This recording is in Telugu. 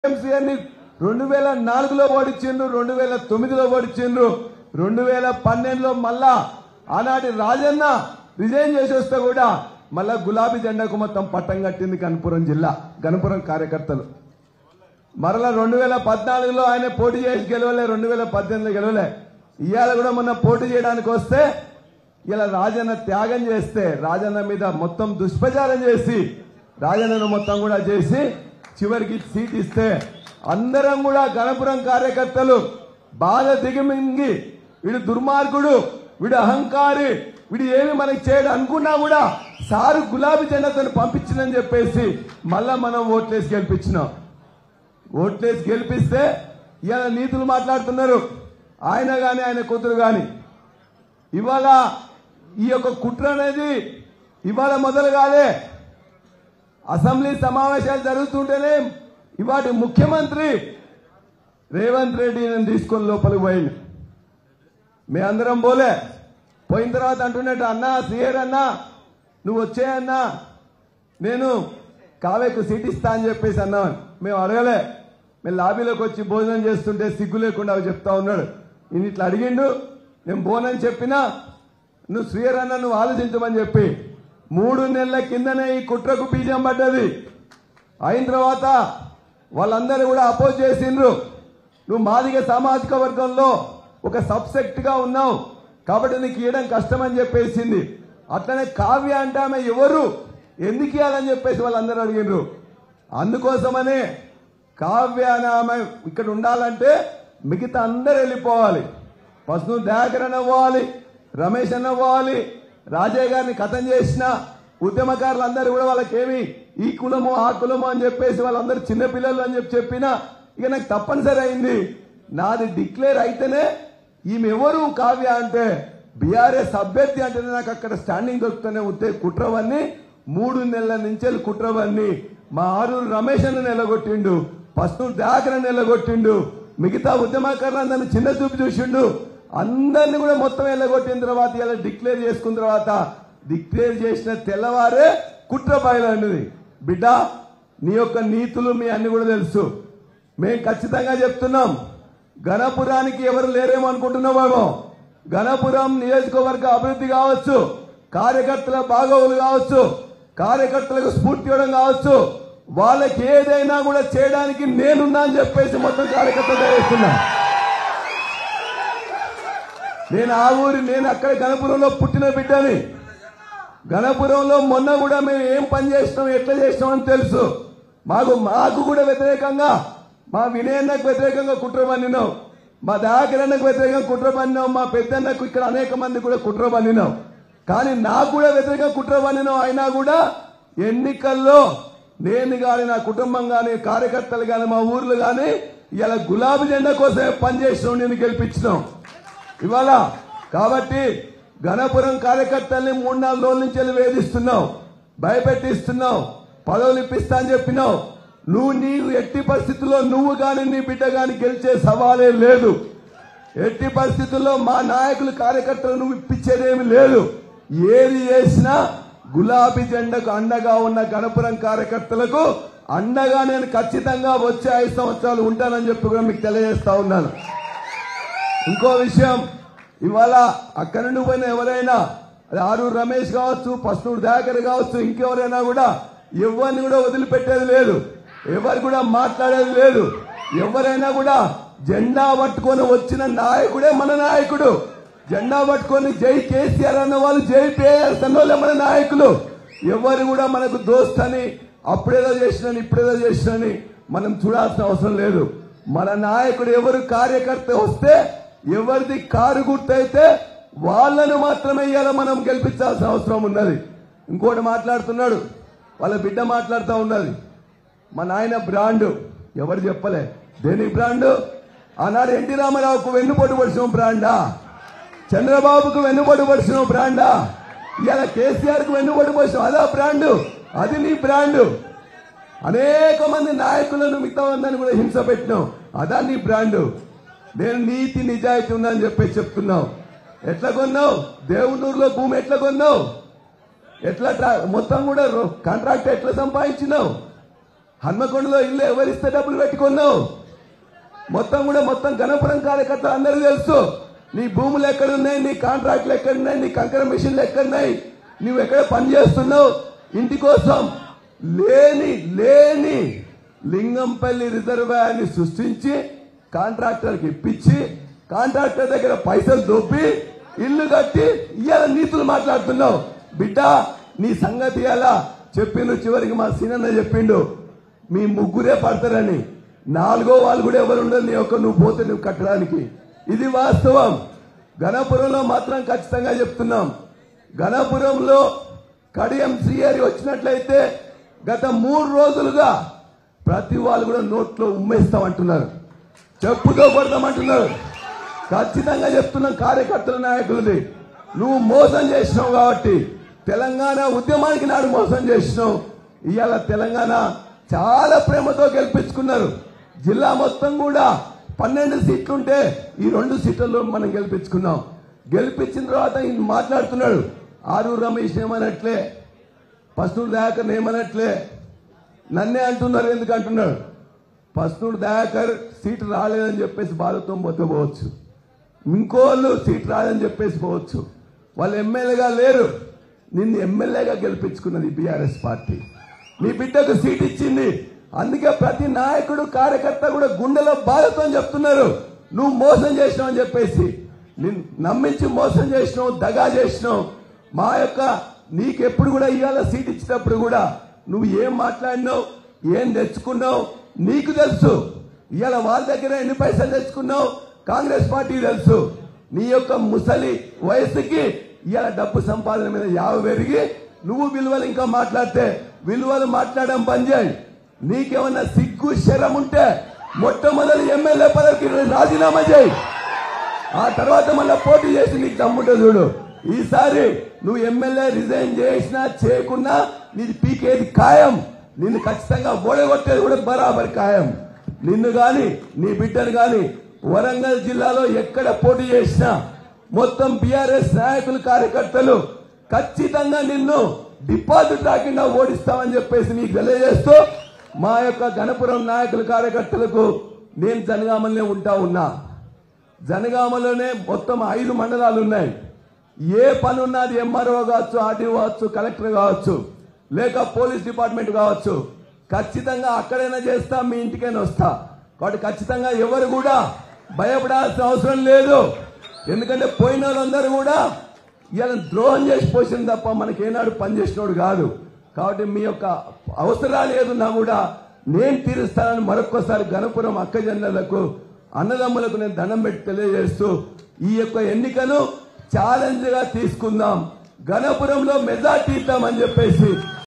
టీఎంసీని రెండు వేల నాలుగులో ఓడించిండ్రు రెండు వేల తొమ్మిదిలో ఓడించిండ్రు రెండు వేల పన్నెండులో మళ్ళా ఆనాటి రాజన్న రిజైన్ చేసి వస్తే కూడా మళ్ళా గులాబీ జెండాకు మొత్తం పట్టం కట్టింది గణపురం జిల్లా గణపురం కార్యకర్తలు మరలా రెండు వేల పద్నాలుగులో ఆయన పోటీ చేసి గెలవలే రెండు వేల పద్దెనిమిదిలో గెలవలే ఇవాళ కూడా మొన్న పోటీ చేయడానికి వస్తే ఇలా రాజన్న త్యాగం చేస్తే రాజన్న మీద మొత్తం దుష్ప్రచారం చేసి రాజన్నను మొత్తం కూడా చేసి చివరికి సీట్ ఇస్తే అందరం కూడా గణపురం కార్యకర్తలు బాధ దిగమింగి వీడు దుర్మార్గుడు వీడు అహంకారి వీడు ఏమి మనకి చేయడు అనుకున్నా కూడా సారు గులాబీ జెండాతో పంపించిందని చెప్పేసి మళ్ళా మనం ఓట్లేసి గెలిపించినాం ఓట్లేసి గెలిపిస్తే ఇవాళ నీతులు మాట్లాడుతున్నారు ఆయన గాని ఆయన కూతురు గాని ఇవాళ ఈ యొక్క కుట్ర అనేది ఇవాళ మొదలు కాలే అసెంబ్లీ సమావేశాలు జరుగుతుంటేనే ఇవాటి ముఖ్యమంత్రి రేవంత్ రెడ్డి నేను తీసుకొని లోపలికి పోయింది మీ అందరం పోలే పోయిన తర్వాత అంటున్నట్టు అన్నా సిఆర్ అన్నా నువ్వు వచ్చేయన్నా నేను కావేకు సీట్ ఇస్తా అని చెప్పేసి అన్నామని మేము అడగలే మేము లాబీలోకి వచ్చి భోజనం చేస్తుంటే సిగ్గు లేకుండా అవి చెప్తా ఉన్నాడు నేను ఇట్లా అడిగిండు నేను బోనని చెప్పినా నువ్వు శ్రీయర్ అన్న నువ్వు ఆలోచించమని చెప్పి మూడు నెలల కిందనే ఈ కుట్రకు బీజం పడ్డది అయిన తర్వాత వాళ్ళందరూ కూడా అపోజ్ చేసిండ్రు నువ్వు మాదిగ సామాజిక వర్గంలో ఒక సబ్సెక్ట్ గా ఉన్నావు కాబట్టి నీకు ఇవ్వడం కష్టం అని చెప్పేసింది అట్లనే కావ్య అంటే ఆమె ఎవరు ఎందుకు ఇవ్వాలని చెప్పేసి వాళ్ళందరూ అడిగినారు అందుకోసమనే కావ్య అనే ఆమె ఇక్కడ ఉండాలంటే మిగతా అందరు వెళ్ళిపోవాలి పసుపు దయాకర్ అన్న పోవాలి రమేష్ అన్న పోవాలి రాజయ్య గారిని కథం చేసిన ఉద్యమకారులు అందరూ కూడా వాళ్ళకేమి ఈ కులము ఆ కులము అని చెప్పేసి వాళ్ళందరూ చిన్నపిల్లలు అని చెప్పి చెప్పినా ఇక నాకు తప్పనిసరి అయింది నాది డిక్లేర్ అయితేనే ఈమె ఎవరు కావ్య అంటే బీఆర్ఎస్ అభ్యర్థి అంటేనే నాకు అక్కడ స్టాండింగ్ దొరుకుతూనే ఉంటే కుట్రవన్నీ మూడు నెలల నుంచి కుట్రవన్నీ మా ఆరూరు రమేష్ అన్న నిలగొట్టిండు పస్తూరు దాకర నిలగొట్టిండు మిగతా ఉద్యమకారులందరినీ చిన్న చూపు చూసిండు అందరిని కూడా మొత్తం వెళ్ళగొట్టిన తర్వాత ఇలా డిక్లేర్ చేసుకున్న తర్వాత డిక్లేర్ చేసిన తెల్లవారే కుట్ర బయలన్నది బిడ్డ నీ యొక్క నీతులు మీ అన్ని కూడా తెలుసు మేము ఖచ్చితంగా చెప్తున్నాం గణపురానికి ఎవరు లేరేమో అనుకుంటున్నామేమో గణపురం నియోజకవర్గ అభివృద్ధి కావచ్చు కార్యకర్తల బాగోగులు కావచ్చు కార్యకర్తలకు స్ఫూర్తి ఇవ్వడం కావచ్చు వాళ్ళకి ఏదైనా కూడా చేయడానికి నేనున్నా అని చెప్పేసి మొత్తం కార్యకర్తలు చేస్తున్నా నేను ఆ ఊరి నేను అక్కడ గణపురంలో పుట్టిన బిడ్డని గణపురంలో మొన్న కూడా మేము ఏం పని చేసినాం ఎట్లా చేసినాం అని తెలుసు మాకు మాకు కూడా వ్యతిరేకంగా మా వినయన్నకు వ్యతిరేకంగా కుట్ర పన్నినాం మా దాకరన్నకు వ్యతిరేకంగా కుట్ర పన్నినాం మా పెద్దన్నకు ఇక్కడ అనేక మంది కూడా కుట్ర పన్నినాం కానీ నాకు కూడా వ్యతిరేకంగా కుట్ర పన్నినాం అయినా కూడా ఎన్నికల్లో నేను గాని నా కుటుంబం గాని కార్యకర్తలు గాని మా ఊర్లు గాని ఇలా గులాబీ జెండా కోసమే పనిచేసినాం నేను గెలిపించినాం ఇవాళ కాబట్టి గణపురం కార్యకర్తల్ని మూడు నాలుగు రోజుల నుంచి వెళ్ళి వేధిస్తున్నావు భయపెట్టిస్తున్నావు పదవులు ఇప్పిస్తా అని చెప్పినావు నువ్వు నీవు ఎట్టి పరిస్థితుల్లో నువ్వు గాని నీ బిడ్డ గాని గెలిచే సవాలే లేదు ఎట్టి పరిస్థితుల్లో మా నాయకులు కార్యకర్తలు నువ్వు ఇప్పించేదేమి లేదు ఏది చేసినా గులాబీ జెండకు అండగా ఉన్న గణపురం కార్యకర్తలకు అండగా నేను ఖచ్చితంగా వచ్చే ఐదు సంవత్సరాలు ఉంటానని చెప్పి కూడా మీకు తెలియజేస్తా ఉన్నాను ఇంకో విషయం ఇవాళ అక్కడి నుండి పోయిన ఎవరైనా అది ఆరూరు రమేష్ కావచ్చు పసునూరు దయాకర్ కావచ్చు ఇంకెవరైనా కూడా ఎవరిని కూడా వదిలిపెట్టేది లేదు ఎవరు కూడా మాట్లాడేది లేదు ఎవరైనా కూడా జెండా పట్టుకొని వచ్చిన నాయకుడే మన నాయకుడు జెండా పట్టుకొని జై కేసీఆర్ అన్న వాళ్ళు జై పేఆర్ అన్న వాళ్ళే మన నాయకులు ఎవరు కూడా మనకు దోస్త్ అని అప్పుడేదో చేసినని ఇప్పుడేదో చేసినని మనం చూడాల్సిన అవసరం లేదు మన నాయకుడు ఎవరు కార్యకర్త వస్తే ఎవరిది కారు గుర్తయితే వాళ్ళను మాత్రమే ఇవాళ మనం గెలిపించాల్సిన అవసరం ఉన్నది ఇంకోటి మాట్లాడుతున్నాడు వాళ్ళ బిడ్డ మాట్లాడుతూ ఉన్నది మా నాయన బ్రాండ్ ఎవరు చెప్పలే దేని బ్రాండ్ ఆనాడు ఎన్టీ రామారావుకు వెన్నుపోటు పడిచిన బ్రాండా చంద్రబాబుకు వెన్నుపోటు పడిచిన బ్రాండా ఇవాళ కేసీఆర్ కు వెన్నుపోటు పడిచిన అదా బ్రాండ్ అది నీ బ్రాండ్ అనేక మంది నాయకులను మిగతా మందిని కూడా హింస పెట్టినావు అదా నీ బ్రాండ్ నేను నీతి నిజాయితీ ఉందని చెప్పేసి చెప్తున్నావు ఎట్లా కొన్నావు దేవునూరులో భూమి ఎట్లా కొన్నావు ఎట్లా ట్రా- మొత్తం కూడా రో- కాంట్రాక్ట్ ఎట్లా సంపాదించినావు హన్మకొండలో ఇల్లు ఎవరిస్తే డబ్బులు పెట్టుకున్నావు మొత్తం కూడా మొత్తం గణపురం కార్యకర్తలు అందరికీ తెలుసు నీ భూములు ఎక్కడున్నాయి నీ కాంట్రాక్ట్లు ఎక్కడున్నాయి నీ కంకర మిషన్లు ఎక్కడున్నాయి నువ్వు ఎక్కడ పని చేస్తున్నావు ఇంటి కోసం లేని లేని లింగంపల్లి రిజర్వాయర్ని సృష్టించి కాంట్రాక్టర్కి ఇప్పించి కాంట్రాక్టర్ దగ్గర పైసలు దొబ్బి ఇల్లు కట్టి ఇవాళ నీతులు మాట్లాడుతున్నావు బిడ్డ నీ సంగతి ఎలా చెప్పిండు చివరికి మా సీనన్న చెప్పిండు మీ ముగ్గురే పడతారని నాలుగో వాళ్ళు కూడా ఎవరు ఉండరు నీ యొక్క నువ్వు పోతే నువ్వు కట్టడానికి ఇది వాస్తవం గణపురంలో మాత్రం ఖచ్చితంగా చెప్తున్నాం గణపురంలో కడియం శ్రీహరి వచ్చినట్లయితే గత మూడు రోజులుగా ప్రతి వాళ్ళు కూడా నోట్లో ఉమ్మేస్తామంటున్నారు చెప్పుతో కొడతామంటున్నారు ఖచ్చితంగా చెప్తున్నాం కార్యకర్తల నాయకులది నువ్వు మోసం చేసినావు కాబట్టి తెలంగాణ ఉద్యమానికి నాడు మోసం చేసినావు ఇవాళ తెలంగాణ చాలా ప్రేమతో గెలిపించుకున్నారు జిల్లా మొత్తం కూడా పన్నెండు సీట్లుంటే ఈ రెండు సీట్లలో మనం గెలిపించుకున్నాం గెలిపించిన తర్వాత ఈయన మాట్లాడుతున్నాడు ఆరు రమేష్ ఏమనట్లే పసునూరు దయాకర్ ఏమనట్లే నన్నే అంటున్నారు ఎందుకు అంటున్నాడు పసునూరు దయాకర్ సీటు రాలేదని చెప్పేసి బాధతో పోవచ్చు ఇంకోళ్ళు సీట్ రాదని చెప్పేసి పోవచ్చు వాళ్ళు ఎమ్మెల్యేగా లేరు నిన్ను ఎమ్మెల్యేగా గెలిపించుకున్నది బీఆర్ఎస్ పార్టీ నీ బిడ్డకు సీట్ ఇచ్చింది అందుకే ప్రతి నాయకుడు కార్యకర్త కూడా గుండెలో బాధతో చెప్తున్నారు నువ్వు మోసం చేసినావు అని చెప్పేసి నిన్ను నమ్మించి మోసం చేసినావు దగా చేసినావు మా యొక్క నీకెప్పుడు కూడా ఇవాళ సీట్ ఇచ్చినప్పుడు కూడా నువ్వు ఏం మాట్లాడినావు ఏం తెచ్చుకున్నావు నీకు తెలుసు ఇవాళ వాళ్ళ దగ్గర ఎన్ని పైసలు తెచ్చుకున్నావు కాంగ్రెస్ పార్టీ తెలుసు నీ యొక్క ముసలి వయసుకి ఇవాళ డబ్బు సంపాదన మీద యావ పెరిగి నువ్వు విలువలు ఇంకా మాట్లాడితే విలువలు మాట్లాడడం బంద్ చేయి నీకేమన్నా సిగ్గు శరం ఉంటే మొట్టమొదటి ఎమ్మెల్యే పదవికి రాజీనామా చేయి ఆ తర్వాత మళ్ళీ పోటీ చేసి నీకు దమ్ముంటే చూడు ఈసారి నువ్వు ఎమ్మెల్యే రిజైన్ చేసినా చేయకున్నా నీది పీకేది ఖాయం నిన్ను ఖచ్చితంగా ఓడగొట్టేది కూడా బరాబర్ ఖాయం నిన్ను గాని నీ బిడ్డను గాని వరంగల్ జిల్లాలో ఎక్కడ పోటీ చేసినా మొత్తం బీఆర్ఎస్ నాయకులు కార్యకర్తలు ఖచ్చితంగా నిన్ను డిపాజిట్ రాకుండా ఓడిస్తామని చెప్పేసి నీకు తెలియజేస్తూ మా యొక్క గణపురం నాయకులు కార్యకర్తలకు నేను జనగామల్నే ఉంటా ఉన్నా జనగామలోనే మొత్తం ఐదు మండలాలు ఉన్నాయి ఏ పని ఉన్నది ఎంఆర్ఓ కావచ్చు ఆర్డీఓ కావచ్చు కలెక్టర్ కావచ్చు లేక పోలీస్ డిపార్ట్మెంట్ కావచ్చు ఖచ్చితంగా అక్కడైనా చేస్తా మీ ఇంటికైనా వస్తా కాబట్టి ఖచ్చితంగా ఎవరు కూడా భయపడాల్సిన అవసరం లేదు ఎందుకంటే పోయిన వాళ్ళందరూ కూడా ఇలా ద్రోహం చేసి పోసింది తప్ప మనకి ఏనాడు పనిచేసినోడు కాదు కాబట్టి మీ యొక్క అవసరాలు ఏదున్నా కూడా నేను తీరుస్తానని మరొక్కసారి గణపురం అక్కజనులకు అన్నదమ్ములకు నేను దండం పెట్టి తెలియజేస్తూ ఈ యొక్క ఎన్నికను ఛాలెంజ్ గా తీసుకుందాం గణపురంలో మెజార్టీ ఇద్దామని చెప్పేసి